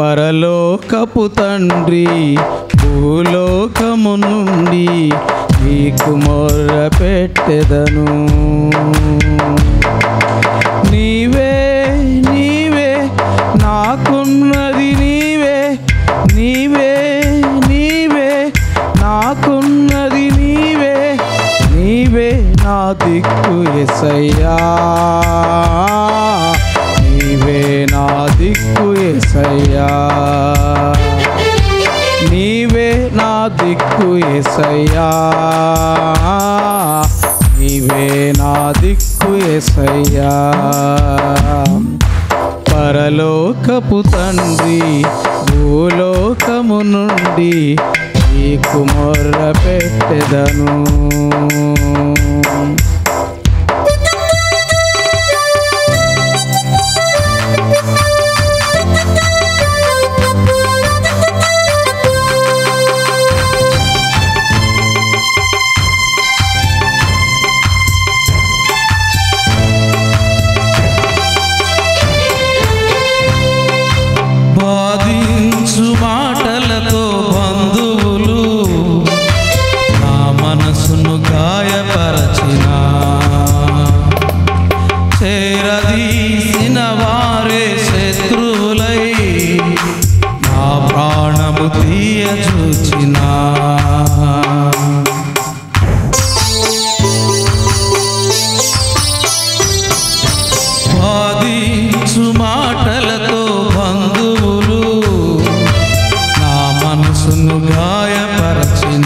పరలోకపు తండ్రి భూలోకము నుండి నీకు మొర్ర పెట్టెదను నీవే నీవే నాకున్నది నీవే నీవే నీవే నాకున్నది నీవే నీవే నా దిక్కు ఎసయ్యా నీవే నా దిక్కు ఎసయ్యా నీవే నా దిక్కు ఎసయ్యా నీవే నా దిక్కు ఎసయ్యా పరలోకపు తండ్రి భూలోకము నుండి నీకు మొర్ర పెట్టెదను బాధించు మాటలతో బంధువులు నా మనసును గాయపరచిన చేరదీసిన వారే శత్రువులై నా ప్రాణము తీయ చూచినా బాధించు మాటలతో బంధువులు నా మనసును గాయపరచిన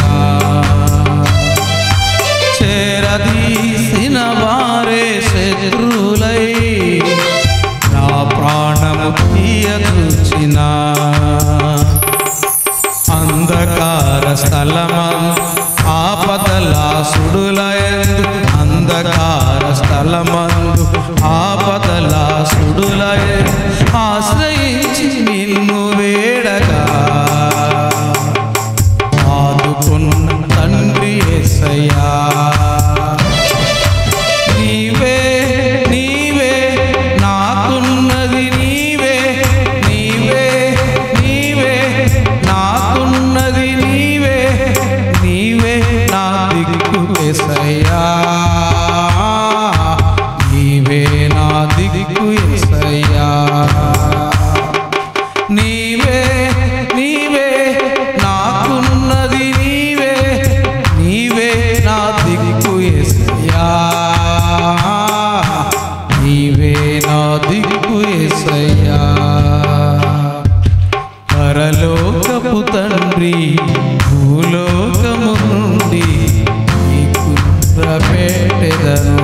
చేరదీసిన వారే శత్రులై నా ప్రాణము తీయ చూచిన అంధకార స్థలమందు ఆపదల సుడులయందు అంధకార స్థలమందు ఆపదల సుడులయందు ఆశ్రయించి నిన్ను వేడగా ఆదుకున్న తండ్రి యేసయ్యా నీవే నీవే నాకున్నది నీవే నీవే నీవే నాకున్నది నీవే నీవే నా దిక్కు యేసయ్యా నీవే నా దిక్కు యేసయ్యా నీవే నీవే నాకున్నది నీవే నీవే నా దిక్కు యేసయ్యా నీవే నా దిక్కు యేసయ్యా పరలోకపు తండ్రి భూలోకము నుండి నీకు పెట్టెదను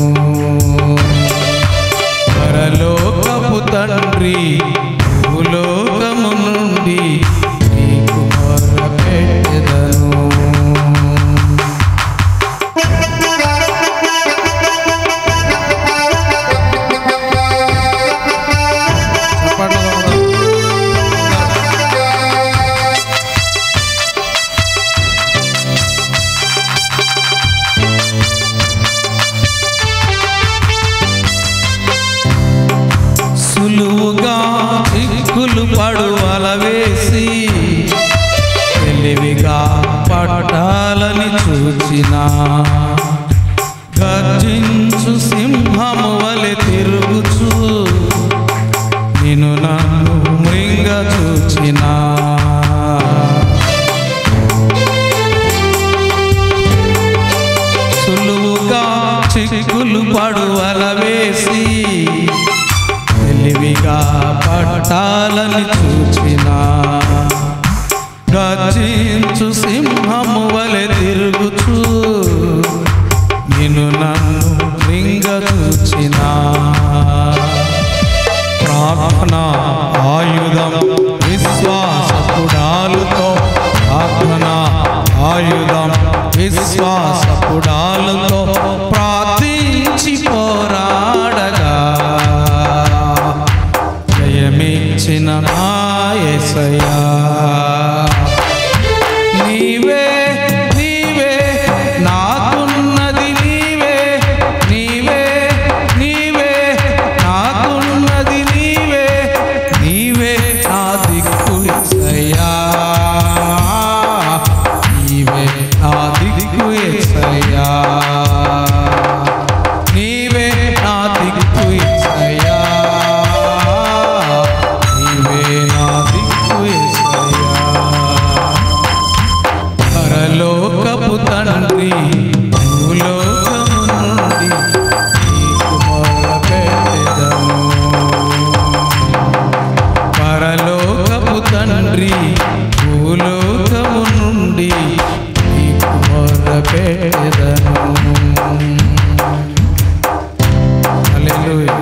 పరలోకపు తండ్రి భూలోకము నుండి నీకు మొర్ర పెట్టెదను సులువుగా చిక్కులు పడువల వేసి తెలివిగా పట్టాలని చూచిన గర్జించు సింహము వలె తిరుగుచు నిన్ను నన్ను మృంగ చూచినా సులువుగా చిక్కులు పడువల వేసి తెలివిగా పట్టాలని చూచిన గర్జించు సింహము వలె తిరుగుచు నిన్ను నన్ను లింగ చూచిన ప్రార్థన ఆయుధం విశ్వాసపుడాలుతో ప్రార్థన ఆయుధం విశ్వాసపుడాలుతో ప్రార్థించి పోరాడగా జయమిచ్చిన నాయసయా నీవే నీవే నాకున్నది నీవే నీవే నీవే నాకున్నది నీవే నీవే నా దిక్కు కనిపెట్టేదను హల్లెలూయా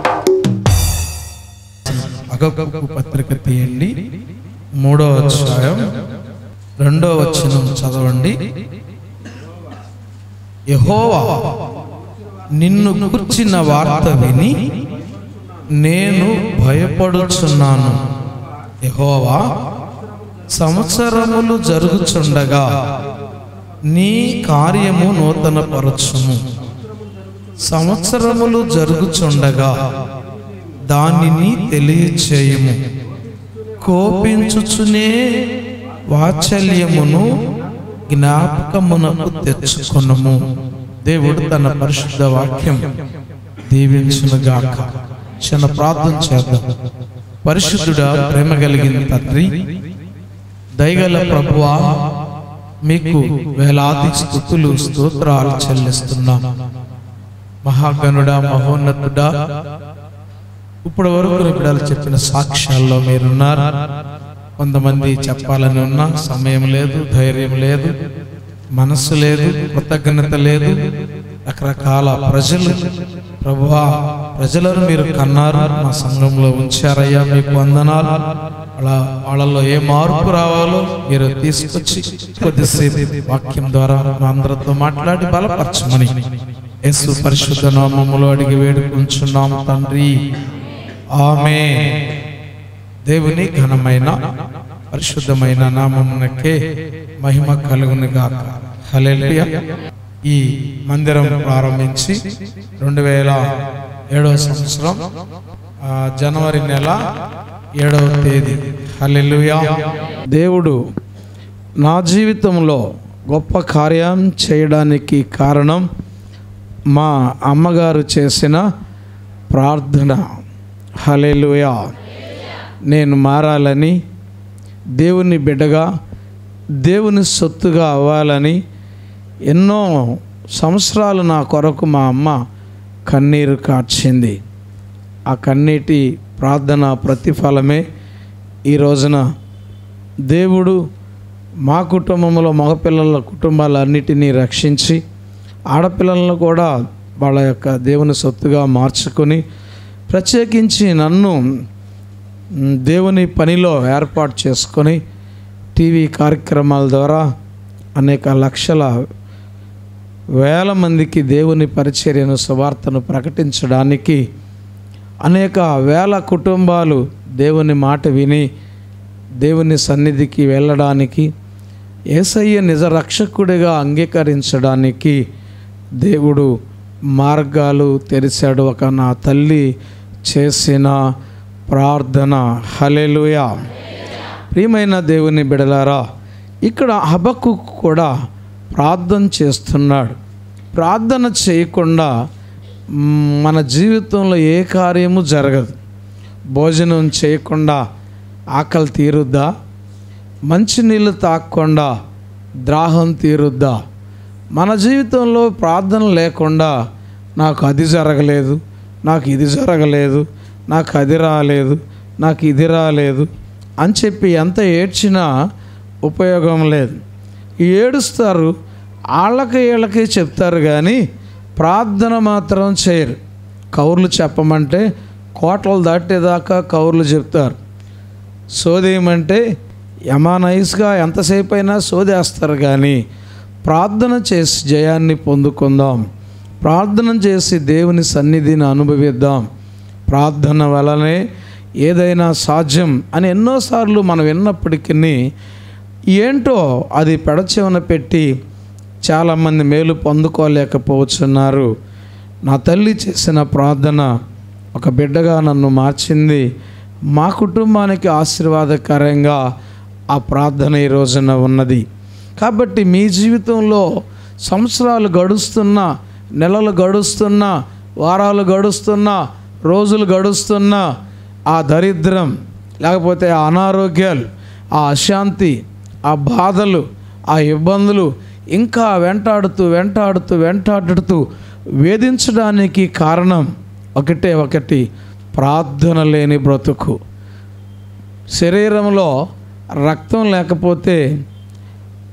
అగబక్కు పత్రిక తీయండి మూడో అధ్యాయం రెండో వచనం చదవండి యెహోవా నిన్ను గుర్చిన వార్త విని నేను భయపడుచున్నాను యెహోవా సంవత్సరములు జరుగుచుండగా నీ కార్యము నూతనపరచుము సంవత్సరములు జరుగుచుండగా దానిని తెలియచేయము కోపించుచునే వాత్సల్యమును జ్ఞాపకమునకు తెచ్చుకొనుము దేవుడు తన పరిశుద్ధ వాక్యం దీవించునుగాక చిన్న ప్రార్థన చేద్దాం పరిశుద్ధుడా ప్రేమ కలిగిన తండ్రి దయగల ప్రభువా మీకు వేలాది స్థుతులు స్తోత్రాలు చెల్లిస్తున్నాం మహాగణుడా మహోన్నతుడా ఇప్పుడు వరకు నీ బిడ్డలు చెప్పిన సాక్ష్యాల్లో మీరున్నారు కొంతమంది చెప్పాలని ఉన్నా సమయం లేదు ధైర్యం లేదు మనస్సు లేదు కృతజ్ఞత లేదు రకరకాల ప్రజలు ప్రభువా ప్రజలను మీరు కన్నారు మా సంఘంలో ఉంచారయ్యా మీకు వందనాలు అలా వాళ్ళలో ఏ మార్పు రావాలో మీరు తీసుకొచ్చి కొద్దిసేపు వాక్యం ద్వారా మా అందరితో మాట్లాడి బలపరచమని యేసు పరిశుద్ధ నామములో అడిగి వేడుకుంటున్నాము తండ్రి ఆమె దేవుని ఘనమైన పరిశుద్ధమైన నామమునకే మహిమ కలుగును గాక హల్లెలూయా ఈ మందిరం ప్రారంభించి రెండు వేల ఏడవ సంవత్సరం ఆ, జనవరి నెల ఏడవ తేదీ హల్లెలూయా దేవుడు నా జీవితంలో గొప్ప కార్యం చేయడానికి కారణం మా అమ్మగారు చేసిన ప్రార్థన హల్లెలూయా నేను మారాలని దేవుని బిడ్డగా దేవుని సొత్తుగా అవ్వాలని ఎన్నో సంవత్సరాలు నా కొరకు మా అమ్మ కన్నీరు కార్చింది ఆ కన్నీటి ప్రార్థన ప్రతిఫలమే ఈ రోజున దేవుడు మా కుటుంబంలో మగపిల్లల కుటుంబాలన్నిటినీ రక్షించి ఆడపిల్లలను కూడా వాళ్ళ యొక్క దేవుని సొత్తుగా మార్చుకొని ప్రత్యేకించి నన్ను మ్, దేవుని పనిలో ఏర్పాటు చేసుకొని టీవీ కార్యక్రమాల ద్వారా అనేక లక్షల వేల మందికి దేవుని పరిచర్యను సువార్తను ప్రకటించడానికి అనేక వేల కుటుంబాలు దేవుని మాట విని దేవుని సన్నిధికి వెళ్ళడానికి ఏసయ్య నిజ రక్షకుడిగా అంగీకరించడానికి దేవుడు మార్గాలు తెరిచాడు ఒక నా తల్లి చేసిన ప్రార్థన హలెలుయా ప్రియమైన దేవుని బిడలారా ఇక్కడ హబక్కు కూడా ప్రార్థన చేస్తున్నాడు ప్రార్థన చేయకుండా మ్, మన జీవితంలో ఏ కార్యము జరగదు భోజనం చేయకుండా ఆకలి తీరుద్దా మంచినీళ్ళు తాగకుండా దాహం తీరుద్దా మన జీవితంలో ప్రార్థన లేకుండా నాకు అది జరగలేదు నాకు ఇది జరగలేదు నాకు అది రాలేదు నాకు ఇది రాలేదు అని చెప్పి ఎంత ఏడ్చినా ఉపయోగం లేదు ఏడుస్తారు వాళ్ళకి వీళ్ళకి చెప్తారు కానీ ప్రార్థన మాత్రం చేయరు కౌర్లు చెప్పమంటే కోటలు దాటేదాకా కౌర్లు చెప్తారు సోదేయమంటే యమా నైస్గా ఎంతసేపు అయినా సోదేస్తారు కానీ ప్రార్థన చేసి జయాన్ని పొందుకుందాం ప్రార్థన చేసి దేవుని సన్నిధిని అనుభవిద్దాం ప్రార్థన వలనే ఏదైనా సాధ్యం అని ఎన్నోసార్లు మనం విన్నప్పటికీ ఏంటో అది పెడచెవన పెట్టి చాలామంది మేలు పొందుకోలేకపోతున్నారు నా తల్లి చేసిన ప్రార్థన ఒక బిడ్డగా నన్ను మార్చింది మా కుటుంబానికి ఆశీర్వాదకరంగా ఆ ప్రార్థన ఈ రోజున ఉన్నది కాబట్టి మీ జీవితంలో సంవత్సరాలు గడుస్తున్నా నెలలు గడుస్తున్నా వారాలు గడుస్తున్నా రోజులు గడుస్తున్నా ఆ దరిద్రం లేకపోతే ఆ అనారోగ్యాలు ఆ అశాంతి ఆ బాధలు ఆ ఇబ్బందులు ఇంకా వెంటాడుతూ వెంటాడుతూ వెంటాడుతూ వేధించడానికి కారణం ఒకటే ఒకటి ప్రార్థన లేని బ్రతుకు శరీరంలో రక్తం లేకపోతే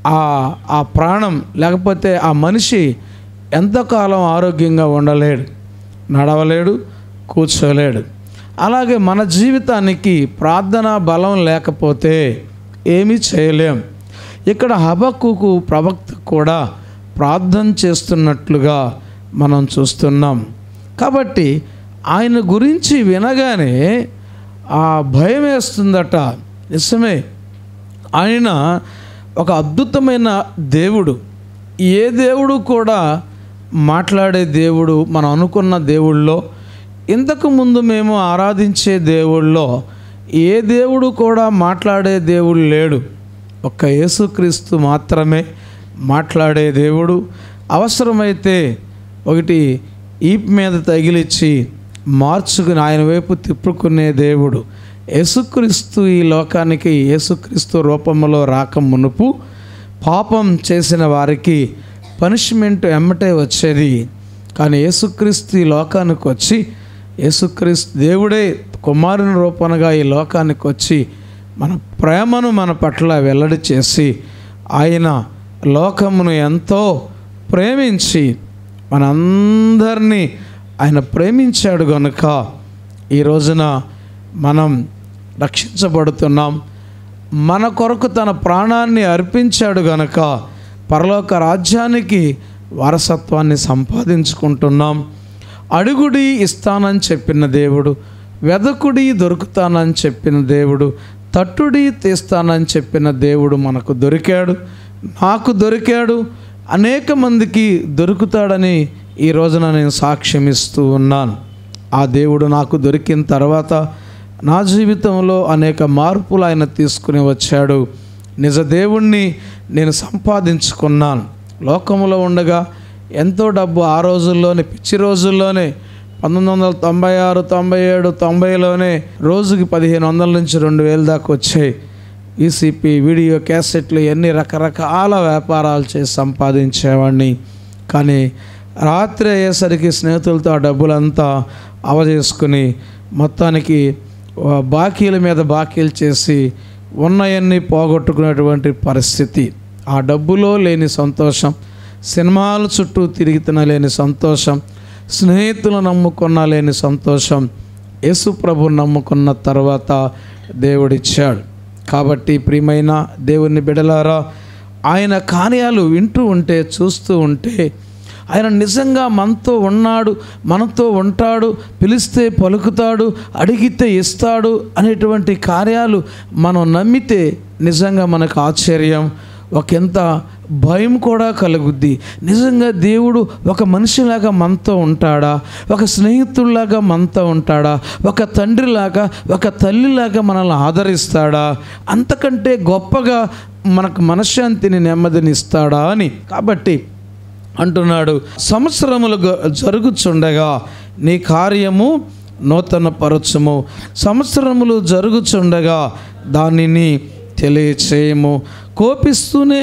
ఆ ఆ ప్రాణం లేకపోతే ఆ మనిషి ఎంతకాలం ఆరోగ్యంగా ఉండలేడు నడవలేడు కూర్చోలేడు అలాగే మన జీవితానికి ప్రార్థనా బలం లేకపోతే ఏమీ చేయలేం ఇక్కడ హబక్కుకు ప్రవక్త కూడా ప్రార్థన చేస్తున్నట్లుగా మనం చూస్తున్నాం కాబట్టి ఆయన గురించి వినగానే ఆ భయం వేస్తుందట నిజమే ఆయన ఒక అద్భుతమైన దేవుడు ఏ దేవుడు కూడా మాట్లాడే దేవుడు మనం అనుకున్న దేవుళ్ళో ఇంతకు ముందు మేము ఆరాధించే దేవుళ్ళో ఏ దేవుడు కూడా మాట్లాడే దేవుడు లేడు ఒక్క యేసుక్రీస్తు మాత్రమే మాట్లాడే దేవుడు అవసరమైతే ఒకటి ఈప్ మీద తగిలిచ్చి మార్చుకుని ఆయన వైపు తిప్పుకునే దేవుడు యేసుక్రీస్తు ఈ లోకానికి యేసుక్రీస్తు రూపంలో రాక మునుపు పాపం చేసిన వారికి పనిష్మెంట్ ఎమ్మటే వచ్చేది కానీ యేసుక్రీస్తు ఈ లోకానికి వచ్చి యేసుక్రీస్తు దేవుడే కుమారుని రూపంగా ఈ లోకానికి వచ్చి మన ప్రేమను మన పట్ల వెల్లడి చేసి ఆయన లోకమును ఎంతో ప్రేమించి మనందరినీ ఆయన ప్రేమించాడు గనుక ఈ రోజున మనం రక్షించబడుతున్నాం మన కొరకు తన ప్రాణాన్ని అర్పించాడు గనక పరలోక రాజ్యానికి వారసత్వాన్ని సంపాదించుకుంటున్నాం అడుగుడి ఇస్తానని చెప్పిన దేవుడు వెదకుడి దొరుకుతానని చెప్పిన దేవుడు తట్టుడి తీస్తానని చెప్పిన దేవుడు మనకు దొరికాడు నాకు దొరికాడు అనేక మందికి దొరుకుతాడని ఈ రోజున నేను సాక్ష్యం ఇస్తూ ఉన్నాను ఆ దేవుడు నాకు దొరికిన తర్వాత నా జీవితంలో అనేక మార్పులు ఆయన తీసుకుని వచ్చాడు నిజ దేవుణ్ణి నేను సంపాదించుకున్నాను లోకంలో ఉండగా ఎంతో డబ్బు ఆ రోజుల్లోనే పిచ్చి రోజుల్లోనే పంతొమ్మిది వందల తొంభై ఆరు తొంభై ఏడు తొంభైలోనే రోజుకి పదిహేను వందల నుంచి రెండు వేల దాకా వచ్చాయి ఈసీపీ వీడియో క్యాసెట్లు ఎన్ని రకరకాల వ్యాపారాలు చేసి సంపాదించేవాడిని కానీ రాత్రి అయ్యేసరికి స్నేహితులతో ఆ డబ్బులంతా అవజేసుకుని మొత్తానికి ఆ, బాకీల మీద బాకీలు చేసి ఉన్నవన్నీ పోగొట్టుకునేటువంటి పరిస్థితి ఆ డబ్బులో లేని సంతోషం సినిమాల చుట్టూ తిరిగితన లేని సంతోషం స్నేహితులు నమ్ముకున్న లేని సంతోషం యేసు ప్రభు నమ్ముకున్న తర్వాత దేవుడిచ్చాడు కాబట్టి ప్రియమైన దేవుని బిడలారా ఆయన కార్యాలు వింటూ ఉంటే చూస్తూ ఉంటే ఆయన నిజంగా మనతో ఉన్నాడు మనతో ఉంటాడు పిలిస్తే పలుకుతాడు అడిగితే ఇస్తాడు అనేటువంటి కార్యాలు మనం నమ్మితే నిజంగా మనకు ఆశ్చర్యం ఒకంత భయం కూడా కలుగుద్ది నిజంగా దేవుడు ఒక మనిషిలాగా మనతో ఉంటాడా ఒక స్నేహితుల్లాగా మనతో ఉంటాడా ఒక తండ్రిలాగా ఒక తల్లిలాగా మనల్ని ఆదరిస్తాడా అంతకంటే గొప్పగా మనకు మనశ్శాంతిని నెమ్మదిని ఇస్తాడా అని కాబట్టి అంటున్నాడు సంవత్సరములు గ- జరుగుచుండగా నీ కార్యము నూతన పరచుము సంవత్సరములు జరుగుచుండగా దానిని తెలియచేయము కోపిస్తూనే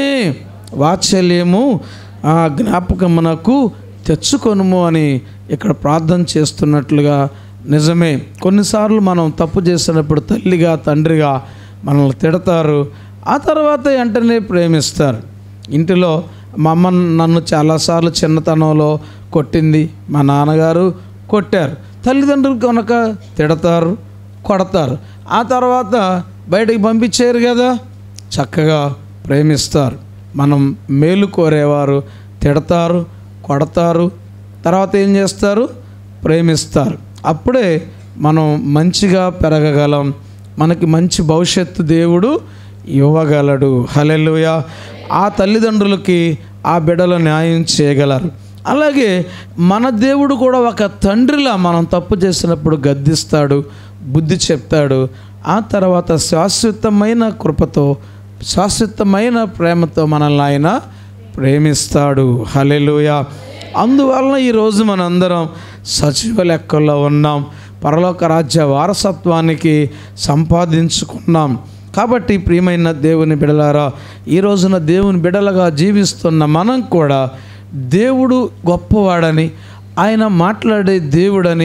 వాత్సల్యము ఆ జ్ఞాపకమునకు తెచ్చుకొనుము అని ఇక్కడ ప్రార్థన చేస్తున్నట్లుగా నిజమే కొన్నిసార్లు మనం తప్పు చేసినప్పుడు తల్లిగా తండ్రిగా మనల్ని తిడతారు ఆ తర్వాత వెంటనే ప్రేమిస్తారు ఇంటిలో మా అమ్మ నన్ను చాలాసార్లు చిన్నతనంలో కొట్టింది మా నాన్నగారు కొట్టారు తల్లిదండ్రులు కనుక తిడతారు కొడతారు ఆ తర్వాత బయటికి పంపించారు కదా చక్కగా ప్రేమిస్తారు మనం మేలు కోరేవారు తిడతారు కొడతారు తర్వాత ఏం చేస్తారు ప్రేమిస్తారు అప్పుడే మనం మంచిగా పెరగగలం మనకి మంచి భవిష్యత్తు దేవుడు ఇవ్వగలడు హలెలుయ ఆ తల్లిదండ్రులకి ఆ బిడ్డలు న్యాయం చేయగలరు అలాగే మన దేవుడు కూడా ఒక తండ్రిలా మనం తప్పు చేసినప్పుడు గద్దిస్తాడు బుద్ధి చెప్తాడు ఆ తర్వాత శాశ్వతమైన కృపతో శాశ్వతమైన ప్రేమతో మనల్ని ఆయన ప్రేమిస్తాడు హలెలుయ అందువలన ఈరోజు మనందరం సజీవ లెక్కల్లో ఉన్నాం పరలోక రాజ్య వారసత్వానికి సంపాదించుకున్నాం కాబట్టి ప్రియమైన దేవుని బిడలారా ఈ రోజున దేవుని బిడలగా జీవిస్తున్న మనం కూడా దేవుడు గొప్పవాడని ఆయన మాట్లాడే దేవుడని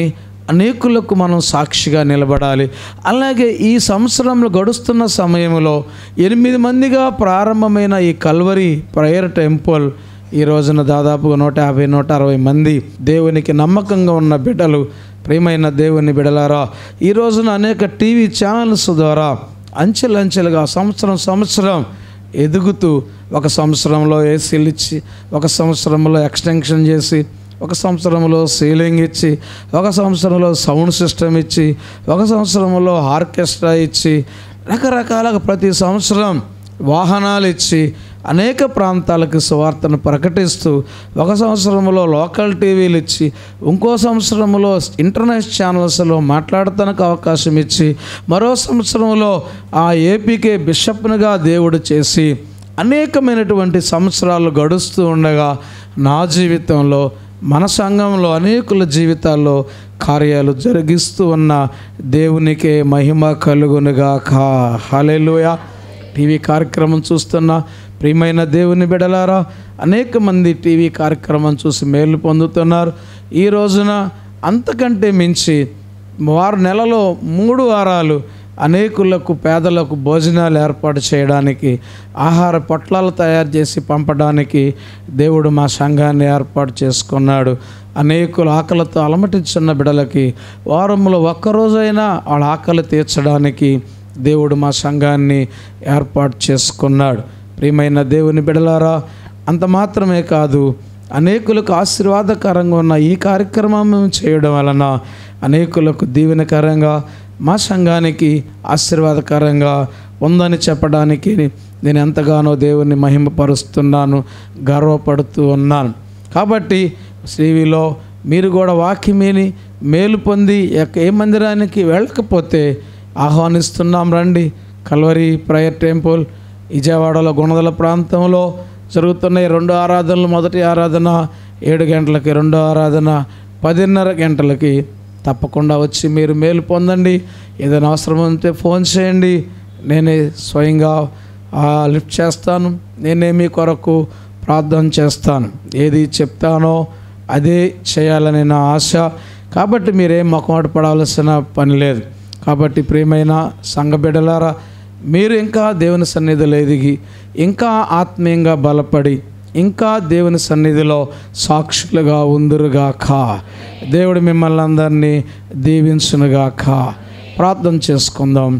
అనేకులకు మనం సాక్షిగా నిలబడాలి అలాగే ఈ సంవత్సరంలో గడుస్తున్న సమయంలో ఎనిమిది మందిగా ప్రారంభమైన ఈ కల్వరి ప్రేయర్ టెంపుల్ ఈ రోజున దాదాపుగా నూట యాభై నూట అరవై మంది దేవునికి నమ్మకంగా ఉన్న బిడ్డలు ప్రియమైన దేవుని బిడలారా ఈ రోజున అనేక టీవీ ఛానల్స్ ద్వారా అంచెలంచెలుగా సంవత్సరం సంవత్సరం ఎదుగుతూ ఒక సంవత్సరంలో ఏసీలు ఇచ్చి ఒక సంవత్సరంలో ఎక్స్టెన్షన్ చేసి ఒక సంవత్సరంలో సీలింగ్ ఇచ్చి ఒక సంవత్సరంలో సౌండ్ సిస్టమ్ ఇచ్చి ఒక సంవత్సరంలో ఆర్కెస్ట్రా ఇచ్చి రకరకాలుగా ప్రతి సంవత్సరం వాహనాలు ఇచ్చి అనేక ప్రాంతాలకు సువార్తను ప్రకటిస్తూ ఒక సంవత్సరంలో లోకల్ టీవీలు ఇచ్చి ఇంకో సంవత్సరంలో ఇంటర్నెట్ ఛానల్స్లో మాట్లాడటానికి అవకాశం ఇచ్చి మరో సంవత్సరంలో ఆ ఏపీకే బిషప్నుగా దేవుడు చేసి అనేకమైనటువంటి సంవత్సరాలు గడుస్తూ ఉండగా నా జీవితంలో మన సంఘంలో అనేకుల జీవితాల్లో కార్యాలు జరిగిస్తూ ఉన్న దేవునికే మహిమ కలుగునుగాక హల్లెలూయా టీవీ కార్యక్రమం చూస్తున్న ప్రియమైన దేవుని బిడలారా అనేక మంది టీవీ కార్యక్రమం చూసి మేలు పొందుతున్నారు ఈ రోజున అంతకంటే మించి వారు నెలలో మూడు వారాలు అనేకులకు పేదలకు భోజనాలు ఏర్పాటు చేయడానికి ఆహార పొట్లాలు తయారు చేసి పంపడానికి దేవుడు మా సంఘాన్ని ఏర్పాటు చేసుకున్నాడు అనేకులు ఆకలితో అలమటించున్న బిడలకి వారంలో ఒక్కరోజైనా వాళ్ళ ఆకలి తీర్చడానికి దేవుడు మా సంఘాన్ని ఏర్పాటు చేసుకున్నాడు ప్రియమైన దేవుని బిడలారా అంత మాత్రమే కాదు అనేకులకు ఆశీర్వాదకరంగా ఉన్న ఈ కార్యక్రమం చేయడం వలన అనేకులకు దీవెనకరంగా మా సంఘానికి ఆశీర్వాదకరంగా ఉందని చెప్పడానికి నేను ఎంతగానో దేవుని మహిమపరుస్తున్నాను గర్వపడుతూ ఉన్నాను కాబట్టి శ్రీవిలో మీరు కూడా వాక్యమేని మేలు పొంది ఎక్క- ఏ మందిరానికి వెళ్ళకపోతే ఆహ్వానిస్తున్నాం రండి కల్వరి ప్రేయర్ టెంపుల్ విజయవాడలో గుణదల ప్రాంతంలో జరుగుతున్న ఈ రెండు ఆరాధనలు మొదటి ఆరాధన ఏడు గంటలకి రెండో ఆరాధన పదిన్నర గంటలకి తప్పకుండా వచ్చి మీరు మేలు పొందండి ఏదైనా అవసరం ఉంటే ఫోన్ చేయండి నేనే స్వయంగా ఆ, లిఫ్ట్ చేస్తాను నేనే మీ కొరకు ప్రార్థన చేస్తాను ఏది చెప్తానో అదే చేయాలని నా ఆశ కాబట్టి మీరేం మొక్కమాట పడవలసిన పని లేదు కాబట్టి ప్రియమైన సంఘ బిడ్డలారా మీరు ఇంకా దేవుని సన్నిధిలో ఎదిగి ఇంకా ఆత్మీయంగా బలపడి ఇంకా దేవుని సన్నిధిలో సాక్షులుగా ఉందురుగాక దేవుడు మిమ్మల్ని అందరినీ దీవించునుగాక ప్రార్థన చేసుకుందాం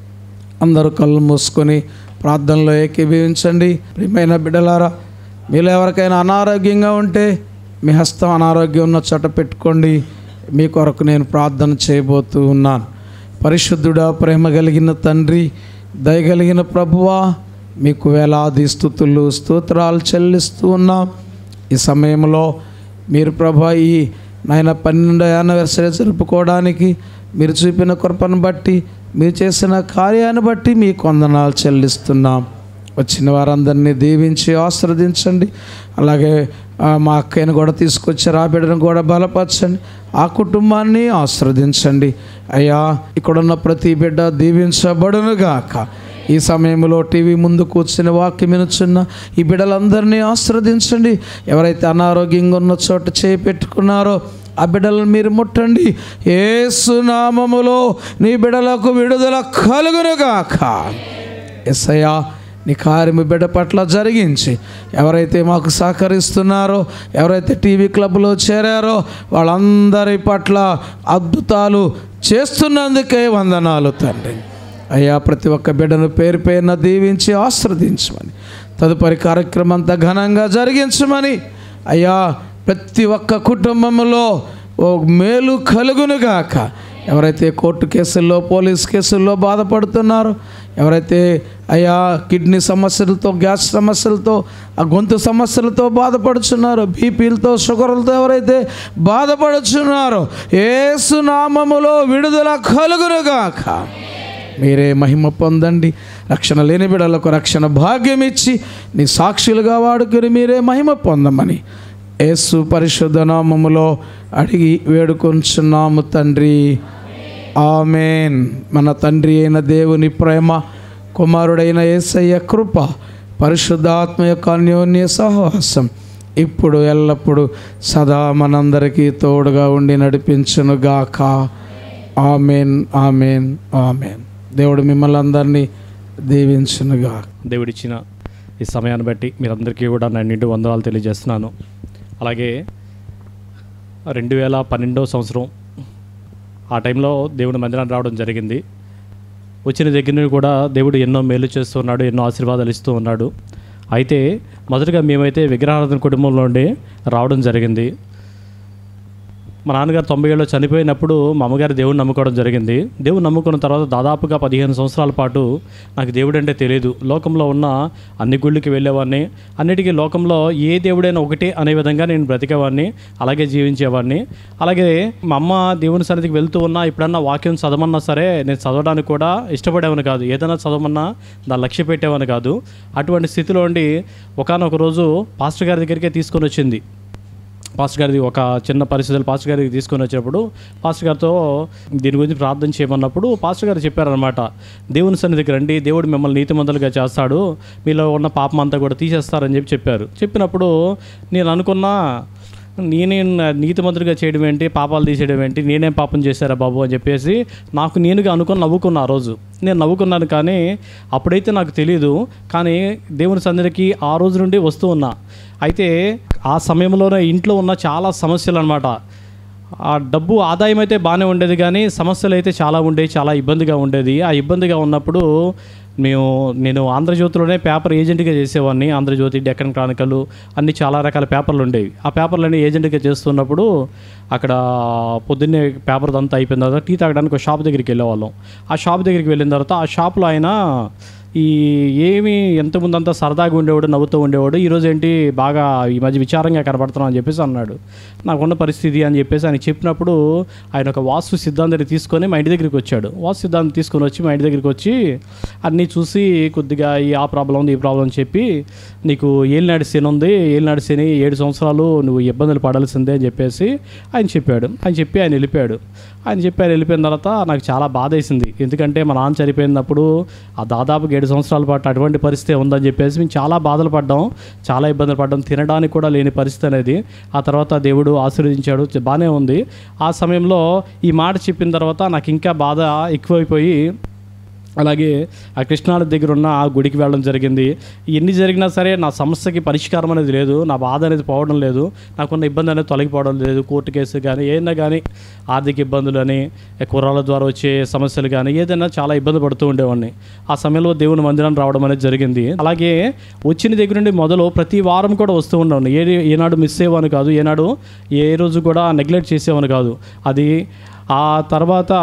అందరూ కళ్ళు మూసుకొని ప్రార్థనలో ఏకీభవించండి ప్రియమైన బిడ్డలారా మీలో ఎవరికైనా అనారోగ్యంగా ఉంటే మీ హస్తం అనారోగ్యం ఉన్న చోట పెట్టుకోండి మీ కొరకు నేను ప్రార్థన చేయబోతూ ఉన్నాను పరిశుద్ధుడా ప్రేమ కలిగిన తండ్రి దయగలిగిన ప్రభువా మీకు వేలాది స్థుతులు స్తోత్రాలు చెల్లిస్తూ ఉన్నాం ఈ సమయంలో మీరు ప్రభా ఈ నాయన పన్నెండో యానివర్సరీ జరుపుకోవడానికి మీరు చూపిన కృపను బట్టి మీరు చేసిన కార్యాన్ని బట్టి మీ కొందనాలు చెల్లిస్తున్నాం వచ్చిన వారందరినీ దీవించి ఆశ్రదించండి అలాగే ఆ, మా అక్కయ్యను కూడా తీసుకొచ్చారు ఆ బిడ్డను కూడా బలపరచండి ఆ కుటుంబాన్ని ఆశ్రదించండి అయ్యా ఇక్కడున్న ప్రతి బిడ్డ దీవించబడునుగాక ఈ సమయంలో టీవీ ముందు కూర్చుని వాక్యం వినుచున్న ఈ బిడ్డలందరినీ ఆశ్రదించండి ఎవరైతే అనారోగ్యంగా ఉన్న చోట చేయి పెట్టుకున్నారో ఆ బిడ్డలను మీరు ముట్టండి ఏసునామములో నీ బిడ్డలకు విడుదల కలుగునుగాక ఎస్ఐయా నీ కార్యము బిడ్డ పట్ల జరిగించి ఎవరైతే మాకు సహకరిస్తున్నారో ఎవరైతే టీవీ క్లబ్లో చేరారో వాళ్ళందరి పట్ల అద్భుతాలు చేస్తున్నందుకే వందనాలు తండ్రి అయ్యా ప్రతి ఒక్క బిడ్డను పేరు పేరున దీవించి ఆశ్రదించమని తదుపరి కార్యక్రమం అంతా ఘనంగా జరిగించమని అయ్యా ప్రతి ఒక్క కుటుంబంలో ఓ మేలు కలుగునుగాక ఎవరైతే కోర్టు కేసుల్లో పోలీస్ కేసుల్లో బాధపడుతున్నారో ఎవరైతే అయ్యా కిడ్నీ సమస్యలతో గ్యాస్ సమస్యలతో ఆ గొంతు సమస్యలతో బాధపడుచున్నారో బీపీలతో షుగర్లతో ఎవరైతే బాధపడుచున్నారో ఏసునామములో విడుదల కలుగునుగాక మీరే మహిమ పొందండి రక్షణ లేని బిడలకు రక్షణ భాగ్యం ఇచ్చి నీ సాక్షులుగా వాడుకుని మీరే మహిమ పొందమని యేసు పరిశుద్ధ నామములో అడిగి వేడుకొంచున్నాము తండ్రి ఆమెన్ మన తండ్రి అయిన దేవుని ప్రేమ కుమారుడైన యేసయ్య కృప పరిశుద్ధాత్మ యొక్క అన్యోన్య సహవాసం ఇప్పుడు ఎల్లప్పుడూ సదా మనందరికీ తోడుగా ఉండి నడిపించునుగాక ఆమెన్ ఆమెన్ ఆమెన్ దేవుడు మిమ్మల్ని అందరినీ దీవించునుగా దేవుడిచ్చిన ఈ సమయాన్ని బట్టి మీరందరికీ కూడా నా నిండు వందనాలు తెలియజేస్తున్నాను అలాగే రెండు వేల పన్నెండో సంవత్సరం ఆ టైంలో దేవుడి మందిరాన్ని రావడం జరిగింది వచ్చిన దగ్గర నుండి కూడా దేవుడు ఎన్నో మేలు చేస్తూ ఉన్నాడు ఎన్నో ఆశీర్వాదాలు ఇస్తూ ఉన్నాడు అయితే మొదటగా మేమైతే విగ్రహారాధన కుటుంబంలో నుండి రావడం జరిగింది మా నాన్నగారు తొంభై ఏళ్ళు చనిపోయినప్పుడు మా అమ్మగారు దేవుడిని నమ్ముకోవడం జరిగింది దేవుడు నమ్ముకున్న తర్వాత దాదాపుగా పదిహేను సంవత్సరాల పాటు నాకు దేవుడు అంటే తెలియదు లోకంలో ఉన్న అన్ని గుళ్ళకి వెళ్ళేవాడిని అన్నిటికీ లోకంలో ఏ దేవుడైనా ఒకటే అనే విధంగా నేను బ్రతికేవాడిని అలాగే జీవించేవాడిని అలాగే మా అమ్మ దేవుని సన్నిధికి వెళ్తూ ఉన్నా ఎప్పుడన్నా వాక్యం చదవమన్నా సరే నేను చదవడానికి కూడా ఇష్టపడేవాని కాదు ఏదైనా చదవమన్నా దాన్ని లక్ష్య పెట్టేవాని కాదు అటువంటి స్థితిలో ఉండి ఒకనొక రోజు పాస్టర్ గారి దగ్గరికే తీసుకొని వచ్చింది పాస్టర్ గారిది ఒక చిన్న పరిస్థితులు పాస్టర్ గారికి తీసుకొని వచ్చినప్పుడు పాస్టర్ గారితో దీని గురించి ప్రార్థన చేయమన్నప్పుడు పాస్టర్ గారు చెప్పారనమాట దేవుని సన్నిధికి రండి దేవుడు మిమ్మల్ని నీతిమంతులుగా చేస్తాడు మీలో ఉన్న పాపం అంతా కూడా తీసేస్తారని చెప్పి చెప్పారు చెప్పినప్పుడు నేను అనుకున్నా నేనే నీతిమంతుడిగా చేయడం ఏంటి పాపాలు తీసేయడం ఏంటి నేనేం పాపం చేశారా బాబు అని చెప్పేసి నాకు నేనుగా అనుకుని నవ్వుకున్నా ఆ రోజు నేను నవ్వుకున్నాను కానీ అప్పుడైతే నాకు తెలియదు కానీ దేవుని సన్నిధికి ఆ రోజు నుండి వస్తూ ఉన్నా అయితే ఆ సమయంలోనే ఇంట్లో ఉన్న చాలా సమస్యలు అనమాట ఆ డబ్బు ఆదాయం అయితే బాగానే ఉండేది కానీ సమస్యలు అయితే చాలా ఉండేవి చాలా ఇబ్బందిగా ఉండేది ఆ ఇబ్బందిగా ఉన్నప్పుడు మేము నేను ఆంధ్రజ్యోతిలోనే పేపర్ ఏజెంట్గా చేసేవాడిని ఆంధ్రజ్యోతి డెక్కన్ క్రానికలు అన్ని చాలా రకాల పేపర్లు ఉండేవి ఆ పేపర్లన్నీ ఏజెంట్గా చేస్తున్నప్పుడు అక్కడ పొద్దున్నే పేపర్ అంతా అయిపోయిన తర్వాత టీ తాగడానికి ఒక షాప్ దగ్గరికి వెళ్ళేవాళ్ళం ఆ షాప్ దగ్గరికి వెళ్ళిన తర్వాత ఆ షాప్లో ఆయన ఈ ఏమి ఎంతమంది అంతా సరదాగా ఉండేవాడు నవ్వుతూ ఉండేవాడు ఈరోజు ఏంటి బాగా ఈ మధ్య విచారంగా కనబడుతున్నాం అని చెప్పేసి అన్నాడు నాకున్న పరిస్థితి అని చెప్పేసి ఆయన చెప్పినప్పుడు ఆయన ఒక వాస్తు సిద్ధాంతాన్ని తీసుకొని మా ఇంటి దగ్గరికి వచ్చాడు వాస్తు సిద్ధాంతం తీసుకొని వచ్చి మా ఇంటి దగ్గరికి వచ్చి అన్నీ చూసి కొద్దిగా ఈ ఆ ప్రాబ్లం ఉంది ఈ ప్రాబ్లం అని చెప్పి నీకు ఏలినాడు శని ఉంది ఏలినాడు శని ఏడు సంవత్సరాలు నువ్వు ఇబ్బందులు పడాల్సిందే అని చెప్పేసి ఆయన చెప్పాడు ఆయన చెప్పి ఆయన వెళ్ళిపోయాడు ఆయన చెప్పి ఆయన వెళ్ళిపోయిన తర్వాత నాకు చాలా బాధ వేసింది ఎందుకంటే మా నాన్న చనిపోయినప్పుడు ఆ దాదాపు ఏడు సంవత్సరాల పాటు అటువంటి పరిస్థితి ఉందని చెప్పేసి మేము చాలా బాధలు పడ్డాం చాలా ఇబ్బందులు పడ్డాం తినడానికి కూడా లేని పరిస్థితి అనేది ఆ తర్వాత దేవుడు ఆశీర్వదించాడు బాగానే ఉంది ఆ సమయంలో ఈ మాట చెప్పిన తర్వాత నాకు ఇంకా బాధ ఎక్కువైపోయి అలాగే ఆ కృష్ణానది దగ్గర ఉన్న ఆ గుడికి వెళ్ళడం జరిగింది ఎన్ని జరిగినా సరే నా సమస్యకి పరిష్కారం అనేది లేదు నా బాధ అనేది పోవడం లేదు నాకున్న ఇబ్బంది అనేది తొలగిపోవడం లేదు కోర్టు కేసు కానీ ఏదైనా కానీ ఆర్థిక ఇబ్బందులు అని కుర్రాల ద్వారా వచ్చే సమస్యలు కానీ ఏదైనా చాలా ఇబ్బంది పడుతూ ఉండేవాడిని ఆ సమయంలో దేవుని మందిరాన్ని రావడం అనేది జరిగింది అలాగే వచ్చిన దగ్గర నుండి మొదలు ప్రతి వారం కూడా వస్తూ ఉండేవాడిని ఏ ఏనాడు మిస్ అయ్యేవాను కాదు ఏనాడు ఏ రోజు కూడా నెగ్లెక్ట్ చేసేవాను కాదు అది ఆ తర్వాత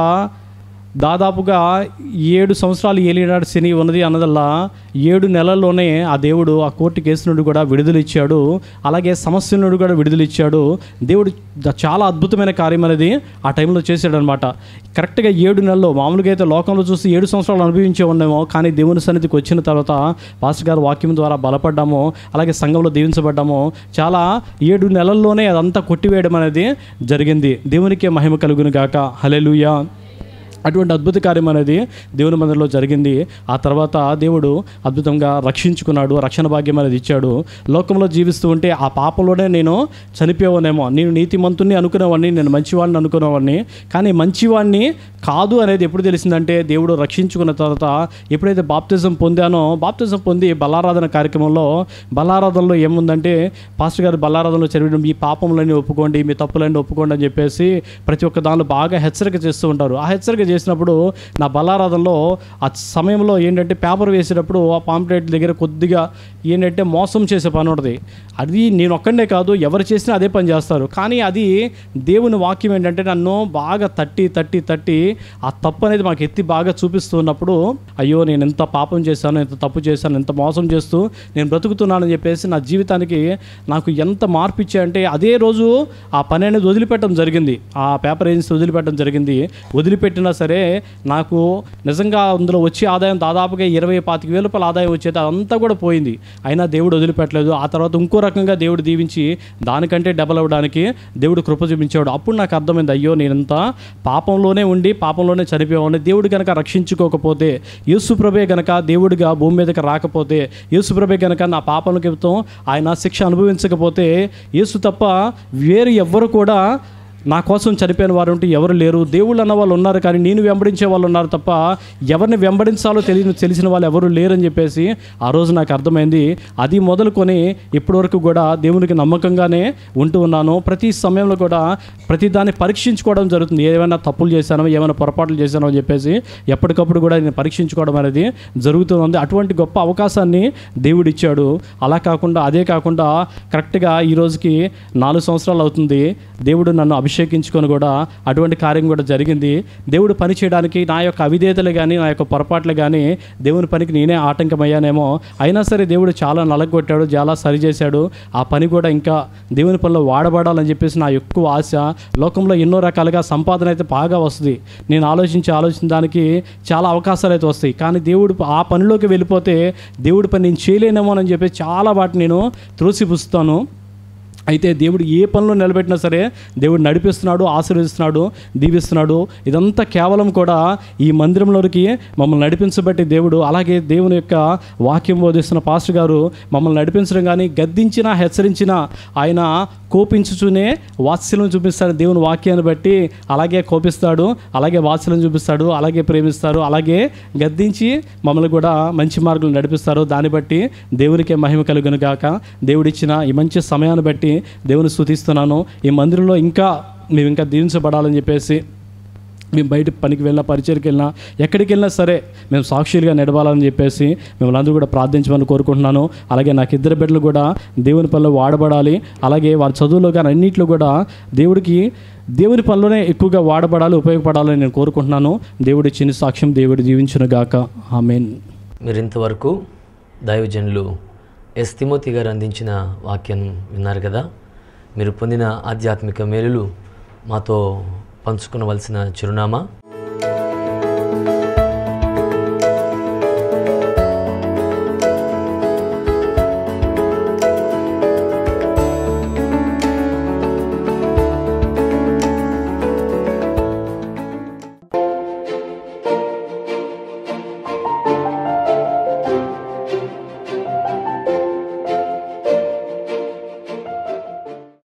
దాదాపుగా ఏడు సంవత్సరాలు ఏలినాడు శని ఉన్నది అన్నదల్లా ఏడు నెలల్లోనే ఆ దేవుడు ఆ కోర్టు కేసు నుండి కూడా విడుదల ఇచ్చాడు అలాగే సమస్యల నుండి కూడా విడుదల ఇచ్చాడు దేవుడు ద- చాలా అద్భుతమైన కార్యం అనేది ఆ టైంలో చేశాడనమాట కరెక్ట్గా ఏడు నెలల్లో మామూలుగా అయితే లోకంలో చూసి ఏడు సంవత్సరాలు అనుభవించే ఉన్నామో కానీ దేవుని సన్నిధికి వచ్చిన తర్వాత పాస్టర్ గారు వాక్యం ద్వారా బలపడ్డాము అలాగే సంఘంలో దీవించబడ్డాము చాలా ఏడు నెలల్లోనే అదంతా కొట్టివేయడం అనేది జరిగింది దేవునికే మహిమ కలుగును గాక హలెలుయా అటువంటి అద్భుత కార్యం అనేది దేవుని మందిరంలో జరిగింది ఆ తర్వాత దేవుడు అద్భుతంగా రక్షించుకున్నాడు రక్షణ భాగ్యం అనేది ఇచ్చాడు లోకంలో జీవిస్తూ ఉంటే ఆ పాపంలోనే నేను చనిపోయానేమో నేను నీతిమంతుని అనుకునేవాడిని నేను మంచివాడిని అనుకునేవాడిని కానీ మంచివాడిని కాదు అనేది ఎప్పుడు తెలిసిందంటే దేవుడు రక్షించుకున్న తర్వాత ఎప్పుడైతే బాప్తిజం పొందానో బాప్తిజం పొంది బలారాధన కార్యక్రమంలో బలారాధనలో ఏముందంటే పాస్టర్ గారు బలారాధనలో చదివడం ఈ పాపములన్నీ ఒప్పుకోండి మీ తప్పులన్నీ ఒప్పుకోండి అని చెప్పేసి ప్రతి ఒక్క దానిలో బాగా హెచ్చరిక చేస్తూ ఉంటారు ఆ హెచ్చరిక చేసినప్పుడు నా బలారాధనలో ఆ సమయంలో ఏంటంటే పేపర్ వేసేటప్పుడు ఆ పాంప్లెట్ దగ్గర కొద్దిగా ఏంటంటే మోసం చేసే పని ఉంటుంది అది నేను ఒక్కడే కాదు ఎవరు చేసినా అదే పని చేస్తారు కానీ అది దేవుని వాక్యం ఏంటంటే నన్ను బాగా తట్టి తట్టి తట్టి ఆ తప్పు అనేది మాకు ఎత్తి బాగా చూపిస్తున్నప్పుడు అయ్యో నేను ఎంత పాపం చేశాను ఎంత తప్పు చేశాను ఎంత మోసం చేస్తూ నేను బ్రతుకుతున్నానని చెప్పేసి నా జీవితానికి నాకు ఎంత మార్పు ఇచ్చాయంటే అదే రోజు ఆ పని అనేది వదిలిపెట్టడం జరిగింది ఆ పేపర్ ఏజెన్సీ వదిలిపెట్టడం జరిగింది వదిలిపెట్టినా సరే నాకు నిజంగా అందులో వచ్చే ఆదాయం దాదాపుగా ఇరవై పాతిక వేల రూపాయల ఆదాయం వచ్చేది అదంతా కూడా పోయింది అయినా దేవుడు వదిలిపెట్టలేదు ఆ తర్వాత ఇంకో రకంగా దేవుడు దీవించి దానికంటే డబల్ అవ్వడానికి దేవుడు కృప చూపించాడు అప్పుడు నాకు అర్థమైంది అయ్యో నేనంత పాపంలోనే ఉండి పాపంలోనే చనిపోయాను దేవుడు కనుక రక్షించుకోకపోతే యేసుప్రభే గనక దేవుడిగా భూమి మీదకి రాకపోతే యేసుప్రభే గనక నా పాపం నిమిత్తం ఆయన శిక్ష అనుభవించకపోతే యేసు తప్ప వేరు ఎవ్వరు కూడా నా కోసం చనిపోయిన వారు ఉంటే ఎవరు లేరు దేవుళ్ళు అన్న వాళ్ళు ఉన్నారు కానీ నేను వెంబడించే వాళ్ళు ఉన్నారు తప్ప ఎవరిని వెంబడించాలో తెలియని తెలిసిన వాళ్ళు ఎవరు లేరని చెప్పేసి ఆ రోజు నాకు అర్థమైంది అది మొదలుకొని ఇప్పటివరకు కూడా దేవునికి నమ్మకంగానే ఉంటూ ఉన్నాను ప్రతి సమయంలో కూడా ప్రతి దాన్ని పరీక్షించుకోవడం జరుగుతుంది ఏమైనా తప్పులు చేశానో ఏమైనా పొరపాట్లు చేశానో అని చెప్పేసి ఎప్పటికప్పుడు కూడా నేను పరీక్షించుకోవడం అనేది జరుగుతుంది అటువంటి గొప్ప అవకాశాన్ని దేవుడు ఇచ్చాడు అలా కాకుండా అదే కాకుండా కరెక్ట్గా ఈ రోజుకి నాలుగు సంవత్సరాలు అవుతుంది దేవుడు నన్ను అభిషేకించుకొని కూడా అటువంటి కార్యం కూడా జరిగింది దేవుడు పని చేయడానికి నా యొక్క అవిధేతలు కానీ నా యొక్క పొరపాట్లు కానీ దేవుని పనికి నేనే ఆటంకమయ్యానేమో అయినా సరే దేవుడు చాలా నలగొట్టాడు చాలా సరిచేశాడు ఆ పని కూడా ఇంకా దేవుని పనిలో వాడబడాలని చెప్పేసి నా ఎక్కువ ఆశ లోకంలో ఎన్నో రకాలుగా సంపాదన అయితే బాగా వస్తుంది నేను ఆలోచించి ఆలోచించిన దానికి చాలా అవకాశాలు అయితే వస్తాయి కానీ దేవుడు ఆ పనిలోకి వెళ్ళిపోతే దేవుడి పని నేను చేయలేనేమో అని చెప్పి చాలా వాటిని నేను త్రోసిపుస్తాను అయితే దేవుడు ఏ పనిలో నిలబెట్టినా సరే దేవుడు నడిపిస్తున్నాడు ఆశీర్వదిస్తున్నాడు దీవిస్తున్నాడు ఇదంతా కేవలం కూడా ఈ మందిరంలోకి మమ్మల్ని నడిపించబట్టి దేవుడు అలాగే దేవుని యొక్క వాక్యం బోధిస్తున్న పాస్టర్ గారు మమ్మల్ని నడిపించడం కానీ గద్దించినా హెచ్చరించినా ఆయన కోపించుచునే వాత్సల్యం చూపిస్తాడు దేవుని వాక్యాన్ని బట్టి అలాగే కోపిస్తాడు అలాగే వాత్సల్యం చూపిస్తాడు అలాగే ప్రేమిస్తారు అలాగే గద్దించి మమ్మల్ని కూడా మంచి మార్గంలో నడిపిస్తారు దాన్ని బట్టి దేవునికే మహిమ కలుగును గాక దేవుడిచ్చిన ఈ మంచి సమయాన్ని బట్టి దేవుని స్తుతిస్తున్నాను ఈ మందిరంలో ఇంకా మేము ఇంకా దీవించబడాలని చెప్పేసి మేము బయట పనికి వెళ్ళినా పరిచయకి వెళ్ళినా ఎక్కడికి వెళ్ళినా సరే మేము సాక్షులుగా నడవాలని చెప్పేసి మిమ్మల్ని అందరూ కూడా ప్రార్థించమని కోరుకుంటున్నాను అలాగే నాకు ఇద్దరు బిడ్డలు కూడా దేవుని పనిలో వాడబడాలి అలాగే వారి చదువులో కానీ అన్నింటిలో కూడా దేవుడికి దేవుని పనిలోనే ఎక్కువగా వాడబడాలి ఉపయోగపడాలని నేను కోరుకుంటున్నాను దేవుడి చిన్న సాక్ష్యం దేవుడు జీవించును గాక ఆమెన్ మీరు ఇంతవరకు దైవజనులు ఎస్ తిమోతి గారు అందించిన వాక్యం విన్నారు కదా మీరు పొందిన ఆధ్యాత్మిక మేలులు మాతో పంచుకునవలసిన చిరునామా